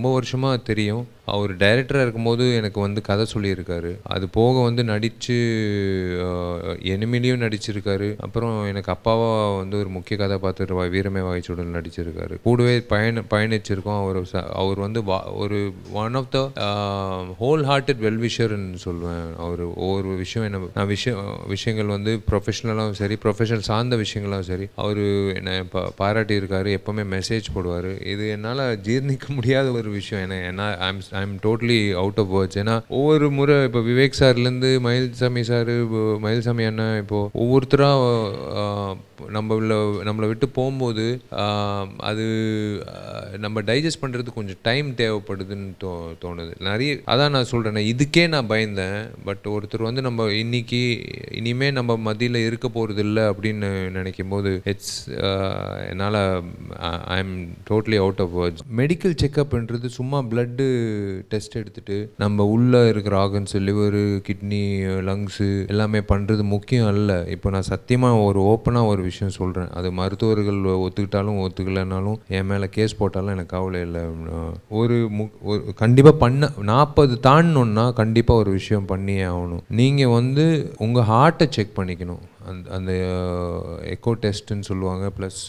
ரொம்ப வருஷமாக தெரியும் அவர் டைரக்டராக இருக்கும்போது எனக்கு வந்து கதை சொல்லியிருக்காரு அது போக வந்து நடித்து எனிமிலையும் நடிச்சிருக்காரு அப்புறம் எனக்கு அப்பாவா வந்து ஒரு முக்கிய கதாபாத்திர வீரமே வாய்ச்சூடல் நடிச்சிருக்காரு கூடவே பயண பயணிச்சிருக்கோம் அவர் ச- அவர் வந்து வா- ஒரு one of the whole hearted வெல்விஷர்னு சொல்லுவேன் அவர் ஒவ்வொரு விஷயம் என்ன நான் விஷயம் விஷயங்கள் வந்து ப்ரொஃபஷனலாகவும் சரி ப்ரொஃபஷனல் சார்ந்த விஷயங்களாகவும் சரி அவர் என்னை பா பாராட்டி இருக்காரு எப்போவுமே மெசேஜ் போடுவார் இது என்னால் ஜீர்ணிக்க முடியாத ஒரு விஷயம் ஏன்னா ஏன்னா I'm I'm totally out of words ஏன்னா ஒவ்வொரு முறை இப்போ விவேக் சார்லேருந்து மயில்சாமி சார் மயில்சாமி அண்ணன் இப்போது ஒவ்வொருத்தராக நம்மள நம்மளை விட்டு போகும்போது ஆஹ், அது ஆஹ், நம்ம டைஜஸ்ட் பண்ணுறதுக்கு கொஞ்சம் டைம் தேவைப்படுதுன்னு தோ தோணுது நிறைய அதான் நான் சொல்கிறேன் இதுக்கே நான் பயந்தேன் பட் ஒருத்தர் வந்து நம்ம இன்னைக்கு இனிமே நம்ம மத்தியில் இருக்க போகிறது இல்லை அப்படின்னு நினைக்கும் போது இட்ஸ் என்னால் I'm totally out of words medical செக்கப்ன்றது சும்மா பிளட்டு டெஸ்ட் எடுத்துட்டு நம்ம உள்ளே இருக்கிற ஆர்கன்ஸ் லிவரு கிட்னி லங்ஸு எல்லாமே பண்ணுறது முக்கியம் அல்ல இப்போ நான் சத்தியமாக ஒரு ஓப்பனாக ஒரு விஷயம் சொல்கிறேன் அது மருத்துவர்கள் ஒத்துக்கிட்டாலும் ஒத்துக்கலைனாலும் என் மேலே கேஸ் போட்டாலும் எனக்கு கவலை இல்லை ஒரு மு ஒரு கண்டிப்பாக பண்ண நாற்பது தாண்டணுன்னா கண்டிப்பாக ஒரு விஷயம் பண்ணியே ஆகணும் நீங்கள் வந்து உங்கள் ஹார்ட்டை செக் பண்ணிக்கணும் அந்த அந்த எக்கோ டெஸ்ட்டுன்னு சொல்லுவாங்க ப்ளஸ்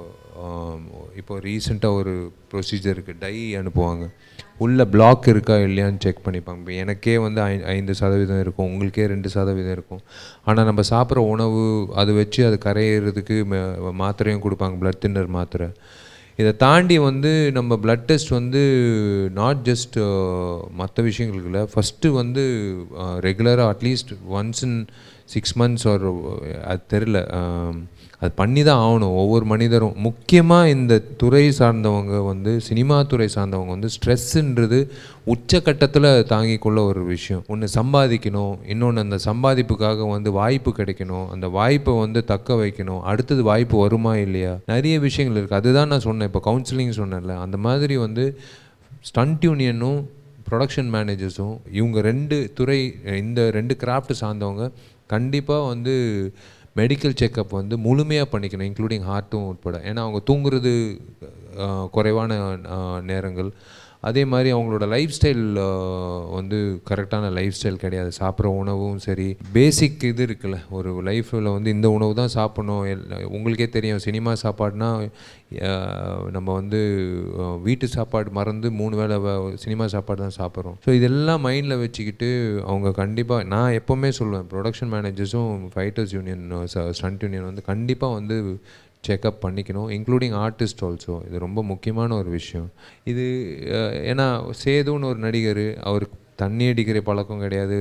இப்போ ரீசெண்டாக ஒரு ப்ரொசீஜர் இருக்குது டை அனுப்புவாங்க உள்ள பிளாக் இருக்கா இல்லையான்னு செக் பண்ணிப்பாங்க இப்போ எனக்கே வந்து ஐ ஐந்து சதவீதம் இருக்கும் உங்களுக்கே ரெண்டு சதவீதம் இருக்கும் ஆனால் நம்ம சாப்பிட்ற உணவு அது வச்சு அது கரையிறதுக்கு ம- மாத்திரையும் கொடுப்பாங்க பிளட் தின்னர் மாத்திரை இதை தாண்டி வந்து நம்ம பிளட் டெஸ்ட் வந்து நாட் ஜஸ்ட் மற்ற விஷயங்களுக்கு இல்லை ஃபஸ்ட்டு வந்து ரெகுலராக at least once in six months ஒரு அது தெரில அது பண்ணி தான் ஆகணும் ஒவ்வொரு மனிதரும் முக்கியமாக இந்த துறை சார்ந்தவங்க வந்து சினிமா துறை சார்ந்தவங்க வந்து ஸ்ட்ரெஸ்ஸுன்றது உச்சக்கட்டத்தில் தாங்கிக் கொள்ள ஒரு விஷயம் ஒன்று சம்பாதிக்கணும் இன்னொன்று அந்த சம்பாதிப்புக்காக வந்து வாய்ப்பு கிடைக்கணும் அந்த வாய்ப்பை வந்து தக்க வைக்கணும் அடுத்தது வாய்ப்பு வருமா இல்லையா நிறைய விஷயங்கள் இருக்குது அதுதான் நான் சொன்னேன் இப்போ கவுன்சிலிங் சொன்னேன்ல அந்த மாதிரி வந்து ஸ்டண்ட் யூனியனும் ப்ரொடக்ஷன் மேனேஜர்ஸும் இவங்க ரெண்டு துறை இந்த ரெண்டு கிராஃப்ட் சார்ந்தவங்க கண்டிப்பாக வந்து மெடிக்கல் செக்கப் வந்து முழுமையாக பண்ணிக்கணும் இன்க்ளூடிங் ஹார்ட்டும் உட்பட ஏன்னா அவங்க தூங்குறது அஹ், குறைவான அஹ், நேரங்கள் அதே மாதிரி அவங்களோட லைஃப் ஸ்டைல் வந்து கரெக்டான லைஃப் ஸ்டைல் கிடையாது சாப்பிட்ற உணவும் சரி பேசிக் இது இருக்குல்ல ஒரு லைஃப்பில் வந்து இந்த உணவு தான் சாப்பிடணும் எல்- உங்களுக்கே தெரியும் சினிமா சாப்பாடுனா அஹ், நம்ம வந்து அஹ், வீட்டு சாப்பாடு மறந்து மூணு வேளை வ- சினிமா சாப்பாடு தான் சாப்பிட்றோம் ஸோ இதெல்லாம் மைண்டில் வச்சுக்கிட்டு அவங்க கண்டிப்பாக நான் எப்போவுமே சொல்லுவேன் ப்ரொடக்ஷன் மேனேஜர்ஸும் ஃபைட்டர்ஸ் யூனியன் ஸ்டண்ட் யூனியன் வந்து கண்டிப்பாக வந்து செக்கப் பண்ணிக்கணும் இன்க்ளூடிங் ஆர்டிஸ்ட் ஆல்சோ இது ரொம்ப முக்கியமான ஒரு விஷயம் இது அஹ், ஏன்னா சேதுன்னு ஒரு நடிகர் அவருக்கு தண்ணி அடிக்கிற பழக்கம் கிடையாது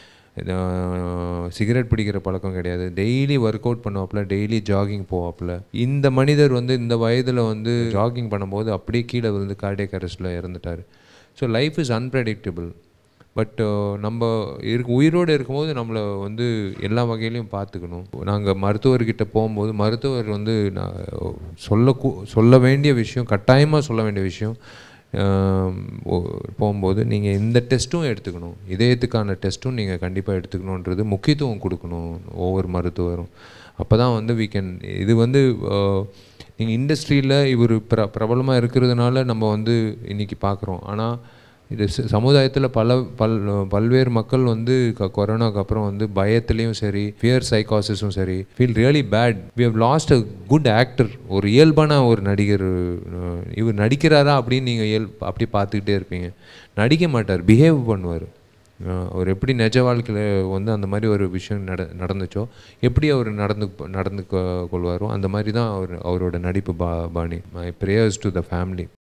சிகரெட் பிடிக்கிற பழக்கம் கிடையாது டெய்லி ஒர்க் அவுட் பண்ணுவாப்புல டெய்லி ஜாகிங் போவாப்புல இந்த மனிதர் வந்து இந்த வயதில் வந்து ஜாகிங் பண்ணும்போது அப்படியே கீழே விழுந்து கார்டியக் அரெஸ்ட்டில் இறந்துட்டார் so life is unpredictable but நம்ம இருக்கு உயிரோடு இருக்கும்போது நம்மளை வந்து எல்லா வகையிலையும் பார்த்துக்கணும் நாங்கள் மருத்துவர்கிட்ட போகும்போது மருத்துவர் வந்து நான் சொல்ல சொல்ல வேண்டிய விஷயம் கட்டாயமாக சொல்ல வேண்டிய விஷயம் ஆம், ஓ- போகும்போது நீங்கள் இந்த டெஸ்ட்டும் எடுத்துக்கணும் இதயத்துக்கான டெஸ்ட்டும் நீங்கள் கண்டிப்பாக எடுத்துக்கணுன்றது முக்கியத்துவம் கொடுக்கணும் ஒவ்வொரு மருத்துவரும் அப்போ தான் வந்து we can இது வந்து நீங்கள் இண்டஸ்ட்ரியில் இவர் பிர பிரபலமாக இருக்கிறதுனால நம்ம வந்து இன்றைக்கி பார்க்குறோம் ஆனால் இது சமுதாயத்தில் பல பல் பல்வேறு மக்கள் வந்து க கொரோனாக்கு அப்புறம் வந்து பயத்துலேயும் சரி ஃபியர் சைக்காசிஸும் சரி feel really bad we have lost a good actor ஒரு இயல்பான ஒரு நடிகர் அஹ், இவர் நடிக்கிறாரா அப்படின்னு நீங்கள் இயல் அப்படி பார்த்துக்கிட்டே இருப்பீங்க நடிக்க மாட்டார் பிஹேவ் பண்ணுவார் அவர் எப்படி நிஜ வாழ்க்கையில் வந்து அந்த மாதிரி ஒரு விஷயம் நட நடந்துச்சோ எப்படி அவர் நடந்து நடந்து கொ- கொள்வாரோ அந்த மாதிரி தான் அவர் அவரோட நடிப்பு பா பாணி my prayers to the family